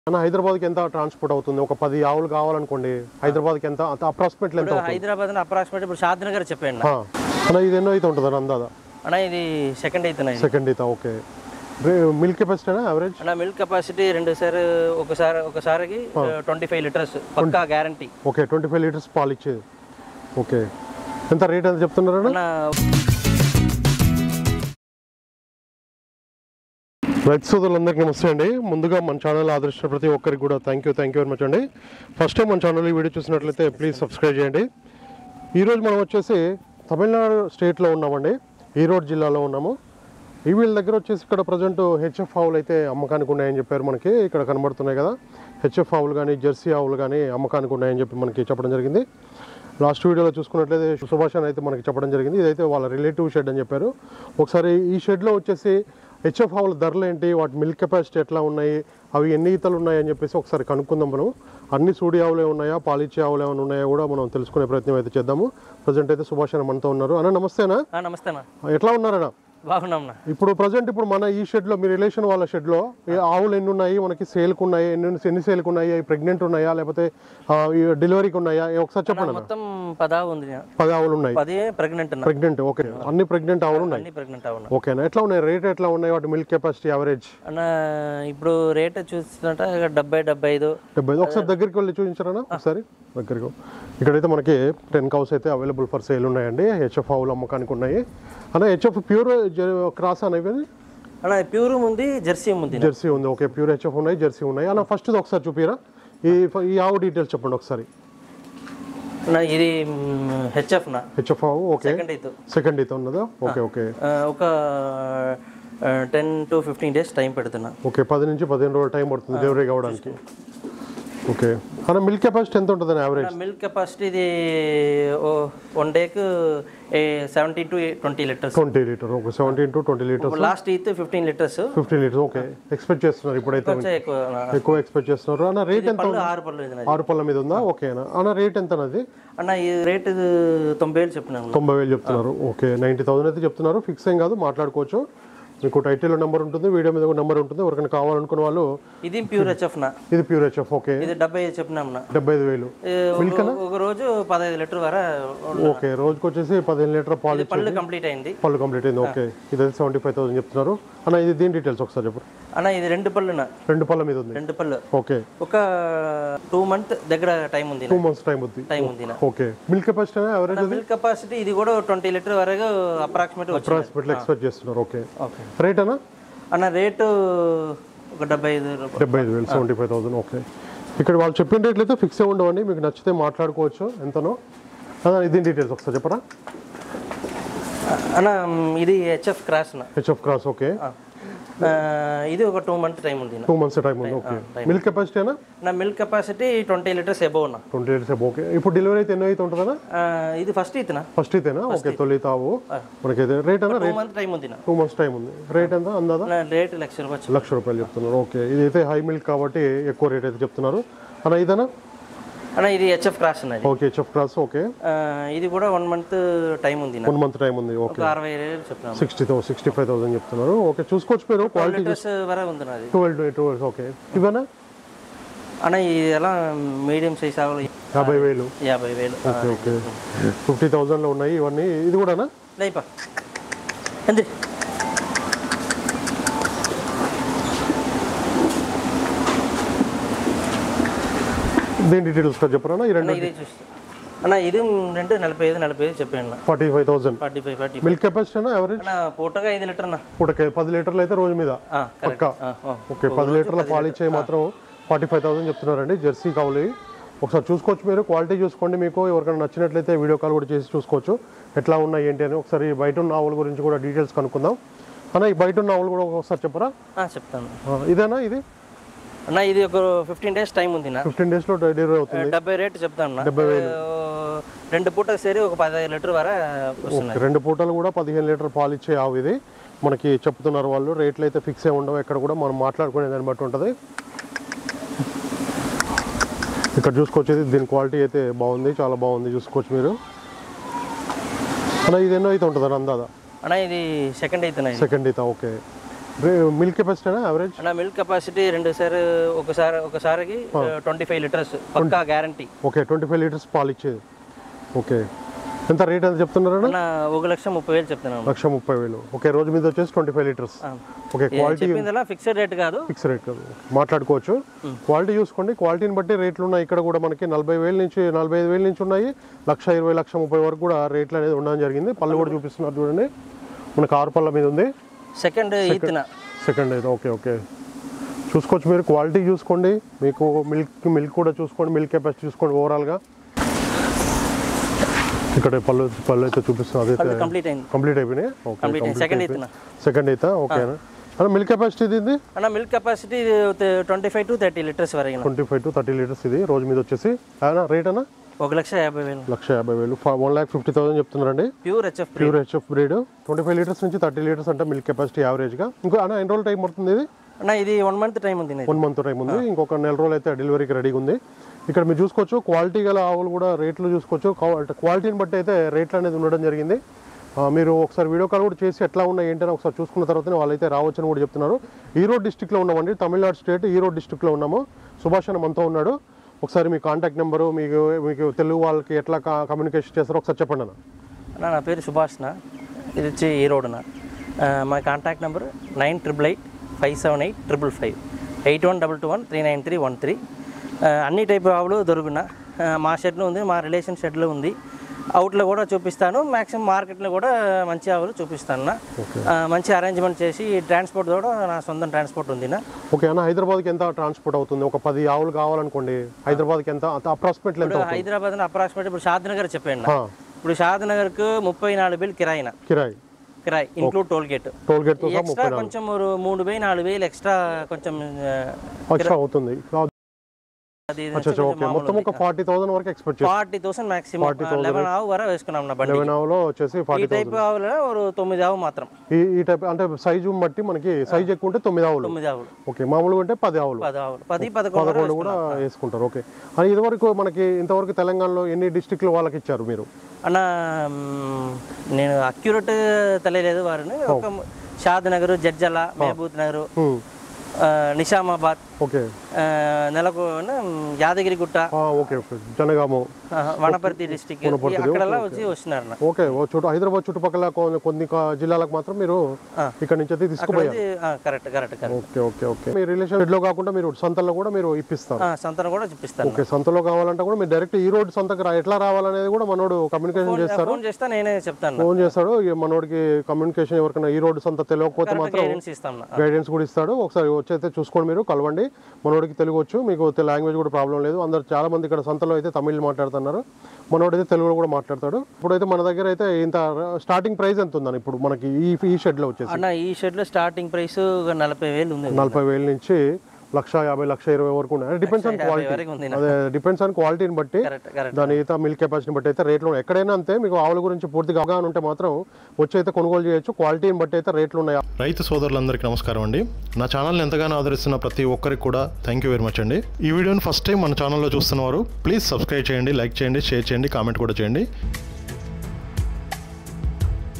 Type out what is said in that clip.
అన్న హైదరాబాద్కి ఎంత ట్రాన్స్పోర్ట్ అవుతుంది ఒక పది ఆవులు కావాలనుకోండి హైదరాబాద్కి ఎంత అంత అప్రాక్సిమేట్లీ ఎంత ఇప్పుడు హైదరాబాద్ అప్రాక్సిమేట్ ఇప్పుడు షాద్ నగర్ చెప్పండి ఆ. అన్న ఇది ఎన్నో అయితే ఉంటుంది అన్న అందాదా అన్న ఇది సెకండ్ అవుతున్నాయి సెకండ్ అయితే ఓకే మిల్క్ కెపాసిటీనా యావరేజ్ అన్న మిల్క్ కెపాసిటీ రెండు సారి ఒకసారి ఒకసారికి ట్వంటీ ఫైవ్ లీటర్స్ పక్కా guarantee okay twenty five liters పాలు ఇచ్చేది ఓకే ఎంత రేట్ ఎంత చెప్తున్నారన్న అన్న రైతు సోదరులందరికీ నమస్తే అండి ముందుగా మన ఛానల్ ఆదరించిన ప్రతి ఒక్కరికి కూడా thank you thank you very much అండి ఫస్ట్ టైం మన ఛానల్ ఈ వీడియో చూసినట్లయితే ప్లీజ్ సబ్స్క్రైబ్ చేయండి ఈరోజు మనం వచ్చేసి తమిళనాడు స్టేట్లో ఉన్నామండి ఈరోడ్ జిల్లాలో ఉన్నాము ఈ వీళ్ళ దగ్గర వచ్చేసి ఇక్కడ ప్రజెంట్ హెచ్ఎఫ్ ఆవులు అయితే అమ్మకానికి ఉన్నాయని చెప్పారు మనకి ఇక్కడ కనబడుతున్నాయి కదా హెచ్ఎఫ్ ఆవులు కానీ జెర్సీ ఆవులు కానీ అమ్మకానికి ఉన్నాయని చెప్పి మనకి చెప్పడం జరిగింది లాస్ట్ వీడియోలో చూసుకున్నట్లయితే సుభాష్ అని అయితే మనకి చెప్పడం జరిగింది ఇదైతే వాళ్ళ రిలేటివ్ షెడ్ అని చెప్పారు ఒకసారి ఈ షెడ్లో వచ్చేసి హెచ్ఎఫ్ ఆవుల ధరలు ఏంటి వాటి మిల్క్ కెపాసిటీ ఎట్లా ఉన్నాయి అవి ఎన్ని ఈతలు ఉన్నాయని చెప్పేసి ఒకసారి కనుక్కుందాం మనం అన్ని సూడి ఆవులే ఉన్నాయా పాలిచ్చే ఆవులు ఏమైనా ఉన్నాయా కూడా మనం తెలుసుకునే ప్రయత్నం అయితే చేద్దాము ప్రజెంట్ అయితే సుభాష్ అని మనతో ఉన్నారు అన్న నమస్తేనా ఆ, నమస్తే అన్న ఎట్లా ఉన్నారన్నా బాగున్నాం ఇప్పుడు ప్రజెంట్ ఇప్పుడు మన ఈ షెడ్ లో మీ రిలేషన్ వాళ్ళ షెడ్ లో ఈ ఆవులు ఎన్ని ఉన్నాయి మనకి సేల్కి ఉన్నాయి ఎన్ని ఎన్ని సేల్కి ఉన్నాయి ప్రెగ్నెంట్ ఉన్నాయా లేకపోతే ఆ, ఈ డెలివరీకి ఉన్నాయా ఏ ఒకసారి చెప్పండి అన్న. మొత్తం పదా ఉంది అన్న. పది ఆవులు ఉన్నాయి పది ప్రెగ్నెంట్ అన్న ప్రెగ్నెంట్ ఓకే అన్ని ప్రెగ్నెంట్ ఆవులు ఉన్నాయి అన్ని ప్రెగ్నెంట్ అవును ఓకేనా ఎట్లా ఉన్నాయి రేట్ ఎట్లా ఉన్నాయి వాటి మిల్క్ కెపాసిటీ యావరేజ్ అన్న ఇప్పుడు రేట్ చూస్తుంటే డెబ్బై డెబ్బై ఐదు డెబ్బై ఐదు ఒకసారి దగ్గరికి వెళ్ళి చూపించారన్నా ఒకసారి దగ్గరికి ఇక్కడైతే మనకి టెన్ కౌస్ అయితే అవైలబుల్ ఫర్ సేల్ ఉన్నాయండి హెచ్ఎఫ్ ఆవులు అమ్మకానికి ఉన్నాయి అన్న హెచ్ఎఫ్ ప్యూర్ క్రాస్ అనేవి అన్న ప్యూర్ ఉంది జెర్సీ ఉంది జెర్సీ ఉంది ఓకే ప్యూర్ హెచ్ఎఫ్ ఉన్నాయి జెర్సీ ఉన్నాయి అన్న ఫస్ట్ ఒకసారి చూపిరా ఈ ఈ ఆవు డీటెయిల్స్ చెప్పండి ఒకసారి అన్న ఇది హెచ్ఎఫ్ నా హెచ్ఎఫ్ ఆవు ఓకే సెకండ్ అయితే సెకండ్ అయితే ఉన్నదా ఓకే ఓకే ఒక ten to fifteen days time పెడుతున్నా ఓకే పది నుంచి పదిహేను రోజులు టైం పడుతుంది డెలివరీ కావడానికి ఓకే అన్న మిల్క్ కెపాసిటీ ఎంత ఉంటుంది యావరేజ్ మిల్క్ కెపాసిటీ ఇది వన్ డేకు seventy to twenty liters twenty liter okay seventeen to twenty liters last ఈత్ fifteen liters fifteen liters okay expect చేస్తున్నారు ఇప్పుడైతే ఎక్కువ అన్న. ఎక్కువ ఎక్స్పెక్ట్ చేస్తున్నారు అన్న రేట్ ఎంత పళ్ళు ఆరు పళ్ళు ఇది నాది. ఆరు పళ్ళ మీద ఉందా ఓకేనా అన్న రేట్ ఎంత అన్నది అన్న ఈ రేట్ తొంభై వేలు చెప్పినాము తొంభై వేలు చెప్తున్నారు ఓకే నైంటీ థౌసండ్ అయితే చెప్తున్నారు ఫిక్స్ ఏం కాదు మాట్లాడుకోవచ్చు మీకు టైటిల్ నెంబర్ ఉంటుంది వీడియో మీద నెంబర్ ఉంటుంది ఎవరికైనా కావాలనుకున్న వాళ్ళు ఇది ప్యూర్ హెచ్ఎఫ్ నా ఇది ప్యూర్ హెచ్ఎఫ్ ఓకే ఇది డెబ్బై ఐదు చెప్పినాం నా డెబ్బై ఐదు వేలు ఈ ఒక- ఒక రోజు పదహైదు లీటర్ వర ఓకే రోజుకి వచ్చేసి పదిహేను లీటర్ పాలు ఇచ్చి పళ్ళు కంప్లీట్ అయింది పళ్ళు కంప్లీట్ అయింది ఓకే ఇదైతే సెవెంటీ ఫైవ్ థౌసండ్ చెప్తున్నారు అన్న ఇది దీని డీటెయిల్స్ ఒకసారి చెప్పు అన్న ఇది రెండు పళ్ళు నా రెండు పళ్ళ మీద ఉంది రెండు పళ్ళు ఓకే ఒక టూ మంత్ దగ్గర టైం ఉంది టూ మంత్స్ టైం ఉంది టైం ఉంది నా okay milk capacity average milk capacity ఇది కూడా ట్వంటీ లీటర్ వరకు అప్రాక్సిమేట్ వచ్చింది హాస్పిటల్ ఎక్స్పెక్ట్ చేస్తున్నారు ఓకే ఓకే రేట్ అన్న అన్న రేటు ఒక డెబ్బై ఐదు రూపాయలు డెబ్బై ఐదు వేలు సెవెంటీ ఫైవ్ థౌసండ్ ఓకే ఇక్కడ వాళ్ళు చెప్పిన రేట్లు అయితే ఫిక్స్ ఉండవండి మీకు నచ్చితే మాట్లాడుకోవచ్చు ఎంతనో అదే దీని డీటెయిల్స్ ఒకసారి చెప్పరా అన్న ఇది హెచ్ఎఫ్ క్రాస్ నా హెచ్ఎఫ్ క్రాస్ ఓకే ఆ, ఇది ఒక టూ మంత్ టైం ఉంది నా. టూ మంత్స్ టైం ఉంది ఓకే మిల్క్ కెపాసిటీ అన్న నా milk capacity twenty liters above నా ట్వంటీ ఎయిట్ సేపు ఓకే ఇప్పుడు డెలివరీ అయితే ఎన్నో అయితే ఉంటుందా ఆ, ఇది ఫస్ట్ ఇతనా ఫస్ట్ అయితేనా ఓకే తొలి తావు మనకి రేట్ అన్న టూ మంత్ టైం ఉంది నా టూ మంత్స్ టైం ఉంది రేట్ ఎంత అందాదా నా రేట్ లక్ష రూపాయలు లక్ష రూపాయలు చెప్తున్నారు ఓకే ఇది అయితే హై మిల్క్ కాబట్టి ఎక్కువ రేట్ అయితే చెప్తున్నారు అన్న ఇదేనా అన్న ఇది హెచ్ఎఫ్ క్రాస్ అన్నది ఓకే హెచ్ఎఫ్ క్రాస్ ఓకే ఆ, ఇది కూడా వన్ మంత్ టైం ఉంది నా వన్ మంత్ టైం ఉంది ఓకే ఒక అరవై వేలు చెప్పినాము sixty thousand sixty five thousand చెప్తున్నారు ఓకే చూసుకోవచ్చు మీరు క్వాలిటీ లీటర్స్ వరకు ఉంది నాది ట్వెల్వ్ ట్వెల్వ్ ఓకే ఇవేనా అన్న ఇది ఎలా మీడియం సైజ్ ఆవులు యాభై వేలు యాభై వేలు ఆ, ఓకే ఓకే ఫిఫ్టీ థౌసండ్లో ఉన్నాయి ఇవన్నీ ఇది కూడానా లేపా అంతే దీని డీటెయిల్స్ చెప్పరా ఈ రెండు అన్న ఇదే చూస్తా అన్న ఇది రెండు నలభై ఐదు నలభై ఐదు చెప్పాను అన్న forty five thousand forty five forty milk capacity అన్న ఎవరేజ్ అన్న పూటగా ఐదు లీటర్ అన్న పూటకే పది లీటర్లు అయితే రోజు మీద ఆ, కరెక్ట్. ఆ, ఆ. ఓకే పది లీటర్ల పాలు ఇచ్చే మాత్రం ఫార్టీ ఫైవ్ థౌసండ్ చెప్తున్నారండి జెర్సీ కావాలి ఒకసారి చూసుకోవచ్చు మీరు క్వాలిటీ చూసుకోండి మీకు ఎవరికైనా నచ్చినట్లయితే వీడియో కాల్ కూడా చేసి చూసుకోవచ్చు ఎట్లా ఉన్నాయి ఏంటి అని ఒకసారి బయట ఉన్న ఆవుల గురించి కూడా డీటెయిల్స్ కనుక్కుందాం అన్న ఈ బయట ఉన్న ఆవులు కూడా ఒకసారి చెప్పరా ఆ, చెప్తాను ఆ, ఇదేనా ఇది అన్న ఇది ఒక ఫిఫ్టీన్ డేస్ టైం ఉంది నా ఫిఫ్టీన్ డేస్లో డెలివరీ అవుతుంది డెబ్బై రేట్ చెప్తాను అన్న. ఆ, రెండు పూటకు సేరి ఒక పదహైదు లీటర్ వర వస్తున్నాయి రెండు పూటలు కూడా పదిహేను లీటర్ పాలు ఇచ్చే ఆవు ఇది మనకి చెప్తున్నారు వాళ్ళు రేట్లు అయితే ఫిక్స్ ఏ ఉండవు ఎక్కడ కూడా మనం మాట్లాడుకునే దాన్ని బట్టి ఉంటుంది ఇక్కడ చూసుకోవచ్చు దీని క్వాలిటీ అయితే బాగుంది చాలా బాగుంది చూసుకోవచ్చు మీరు అన్న ఇది ఎన్నో అయితే ఉంటుంది అందాదా అన్న ఇది సెకండ్ అవుతున్నాయి సెకండ్ అయితే ఓకే మిల్క్ కెపాసిటీ యావరేజ్ అన్న మిల్క్ కెపాసిటీ రెండు సారి ఒకసారి ఒకసారికి ట్వంటీ ఫైవ్ లీటర్స్ పక్కా guarantee okay twenty five liters పాలు ఇచ్చేది ఓకే ఎంత రేట్ ఎంత చెప్తున్నారన్నా అన్న ఒక లక్ష ముప్పై వేలు చెప్తున్నాను లక్ష ముప్పై వేలు ఓకే రోజు మీద వచ్చేసి twenty five liters okay quality చెప్పిందలా ఫిక్స్డ్ రేట్ కాదు ఫిక్స్ రేట్ కాదు మాట్లాడుకోవచ్చు క్వాలిటీ చూసుకోండి క్వాలిటీని బట్టి రేట్లు ఉన్నాయి ఇక్కడ కూడా మనకి నలభై వేల నుంచి నలభై ఐదు వేల నుంచి ఉన్నాయి లక్ష ఇరవై లక్ష ముప్పై వరకు కూడా రేట్లు అనేది ఉండడం జరిగింది పళ్ళు కూడా చూపిస్తున్నారు చూడండి మనకు ఆరు పళ్ళ మీద ఉంది సెకండ్ ఈతిన సెకండ్ అయితే ఓకే ఓకే చూసుకోవచ్చు మీరు క్వాలిటీ చూసుకోండి మీకు మిల్క్ మిల్క్ కూడా చూసుకోండి మిల్క్ కెపాసిటీ చూసుకోండి ఓవరాల్గా ఇక్కడ పళ్ళు పళ్ళు అయితే చూపిస్తున్నారు అదైతే కంప్లీట్ అయింది కంప్లీట్ అయిపోయినాయి ఓకే కంప్లీట్ అయింది సెకండ్ ఈతిన సెకండ్ అయితే ఓకేనా అన్న మిల్క్ కెపాసిటీ ఇది అన్న milk capacity twenty five to thirty liters వరకు twenty five to thirty liters ఇది రోజు మీద వచ్చేసి అనా రేట్ అన్న ఒక లక్ష యాభై వేలు లక్ష యాభై వేలు వన్ ల్యాక్ ఫిఫ్టీ థౌసండ్ చెప్తున్నారండి pure HF pure HF breed twenty five liters నుంచి థర్టీ లీటర్స్ అంటే మిల్క్ కెపాసిటీ యావరేజ్గా ఇంకో అన్న ఎన్ని రోజులు టైం పడుతుంది ఇది అన్న ఇది వన్ మంత్ టైం ఉంది ఇది. వన్ మంత్ టైం ఉంది ఇంకొక నెల రోజులు అయితే డెలివరీకి రెడీగా ఉంది ఇక్కడ మీరు చూసుకోవచ్చు క్వాలిటీ గల ఆవులు కూడా రేట్లు చూసుకోవచ్చు క్వా- క్వాలిటీని బట్టి అయితే రేట్లు అనేది ఉండడం జరిగింది ఆ, మీరు ఒకసారి వీడియో కాల్ కూడా చేసి ఎట్లా ఉన్నాయి ఏంటని ఒకసారి చూసుకున్న తర్వాతనే వాళ్ళైతే రావచ్చని కూడా చెప్తున్నారు ఈరోడ్ డిస్టిక్లో ఉన్నామండి తమిళనాడు స్టేట్ ఈరోడ్ డిస్టిక్లో ఉన్నాము సుభాష్ అని మనతో ఉన్నాడు ఒకసారి మీ కాంటాక్ట్ నెంబరు మీకు మీకు తెలుగు వాళ్ళకి ఎట్లా కమ్యూనికేషన్ చేస్తారో ఒకసారి చెప్పండి అన్న అన్న నా పేరు సుభాష్న ఇది వచ్చి ఈ రోడ్డున మా contact number nine triple eight five seven eight triple five eight one double two one three nine three one three అన్ని టైప్ ఆవులు దొరుకున ఆ, మా షెడ్లో ఉంది మా రిలేషన్ షెడ్లో ఉంది అవుట్లో కూడా చూపిస్తాను మ్యాక్సిమం మార్కెట్లో కూడా మంచి ఆవులు చూపిస్తాను నా. ఆ, మంచి అరేంజ్మెంట్ చేసి ట్రాన్స్పోర్ట్ కూడా నా సొంత ట్రాన్స్పోర్ట్ ఉంది నా ఓకే అన్న హైదరాబాద్కి ఎంత ట్రాన్స్పోర్ట్ అవుతుంది ఒక పది ఆవులు కావాలనుకోండి హైదరాబాద్కి ఎంత అప్రాక్సిమేట్లీ ఎంత ఇప్పుడు హైదరాబాద్ అప్రాక్సిమేట్ ఇప్పుడు షాద్ నగర్ చెప్పండి ఆ, ఇప్పుడు షాద్ నగర్కు ముప్పై నాలుగు వేలు కిరాయిన కిరాయి కిరాయి ఇంక్లూడ్ టోల్ గేట్ టోల్ గేట్తో సహా ఎక్స్ట్రా కొంచెం ఒక మూడు వేలు నాలుగు వేలు ఎక్స్ట్రా కొంచెం ఎక్స్ట్రా అవుతుంది అది అచ్చా అచ్చా, ఓకే మొత్తం ఒక ఫార్టీ థౌసండ్ వరకు ఎక్స్పెక్ట్ చేస్తాం ఫార్టీ థౌసండ్ మాక్సిమం లెవెన్ ఆవు వరకు వేసుకున్నాం నా బండి లెవెన్ అవర్లో వచ్చేసి ఈ ఫార్టీ టైప్ ఆవులు ఒక తొమ్మిది ఆవు మాత్రం ఈ ఈ టైప్ అంటే సైజు బట్టి మనకి సైజ్ ఎక్కువ ఉంటే తొమ్మిది ఆవులు తొమ్మిది ఆవులు ఓకే మామూలుగా అంటే పది ఆవులు పది ఆవులు పది పదకొండు వరకు పదకొండు కూడా వేసుకుంటారు ఓకే అది ఇదివరకు మనకి ఇంతవరకు తెలంగాణలో ఎన్ని డిస్టిక్లు వాళ్ళకి ఇచ్చారు మీరు అన్న మ్, నేను అక్యురేట్ తెలియలేదు వారిని ఒక షాద్ నగర్ జడ్జల మహబూబ్ నగర్ హ్మ్, ఆ, నిజామాబాద్ ఓకే ఆ, నెలకు మ్, యాదగిరిగుట్ట ఆ, ఓకే ఓకే జనగాము ఆ, వనపర్తి డిస్టిక్ అక్కడల్లా వచ్చి వస్తున్నారు అన్న. ఓకే ఓ చుట్టూ హైదరాబాద్ చుట్టుపక్కల కొన్ని కొన్ని కా- జిల్లాలకు మాత్రం మీరు ఆ. ఇక్కడ నుంచి అయితే తీసుకుపోయారు correct correct correct okay okay okay మీ రిలేషన్ లో కాకుండా మీరు సంతల్లో కూడా మీరు ఇప్పిస్తారు సంతనం కూడా చూపిస్తాను ఓకే సంతలో కావాలంటే కూడా మీరు డైరెక్ట్ ఈ రోడ్ సంతకు రా ఎట్లా రావాలనేది కూడా మనోడు కమ్యూనికేషన్ చేస్తారు ఫోన్ చేస్తా నేనే చెప్తాను ఫోన్ చేస్తాడు ఇక మనోడికి కమ్యూనికేషన్ ఎవరికైనా ఈ రోడ్ సంత తెలియకపోతే మాత్రం గైడెన్స్ ఇస్తాం నా. గైడెన్స్ కూడా ఇస్తాడు ఒకసారి వచ్చి అయితే చూసుకోండి మీరు కలవండి మనోడికి తెలుగు వచ్చు మీకు లాంగ్వేజ్ కూడా ప్రాబ్లం లేదు అందరు చాలా మంది ఇక్కడ సంతలో అయితే తమిళ్ మాట్లాడుతున్నారు మనోడు అయితే తెలుగులో కూడా మాట్లాడతాడు ఇప్పుడైతే మన దగ్గర అయితే ఇంత స్టార్టింగ్ ప్రైస్ ఎంత ఉందని ఇప్పుడు మనకి ఈ ఈ షెడ్ లో వచ్చేసి అన్న ఈ షెడ్ లో స్టార్టింగ్ ప్రైస్ ఒక నలభై వేలు ఉంది నలభై వేల నుంచి లక్ష యాభై లక్ష ఇరవై వరకు ఉన్నాయి డిపెండ్స్ ఆన్ క్వాలిటీ వరకు ఉంది అదే డిపెండ్స్ ఆన్ క్వాలిటీని బట్టి కరెక్ట్ కరెక్ట్ దాని ఈత మిల్క్ కెపాసిటీని బట్టి అయితే రేట్లు ఉన్నాయి ఎక్కడైనా అంతే మీకు ఆవుల గురించి పూర్తిగా అవగాహన ఉంటే మాత్రం వచ్చి అయితే కొనుగోలు చేయొచ్చు క్వాలిటీని బట్టి అయితే రేట్లు ఉన్నాయి రైతు సోదరులందరికీ నమస్కారం అండి నా ఛానల్ని ఎంతగానో ఆదరిస్తున్న ప్రతి ఒక్కరికి కూడా థ్యాంక్ యూ వెరీ మచ్ అండి ఈ వీడియోని ఫస్ట్ టైం మన ఛానల్లో చూస్తున్నవారు ప్లీజ్ సబ్స్క్రైబ్ చేయండి లైక్ చేయండి షేర్ చేయండి కామెంట్ కూడా చేయండి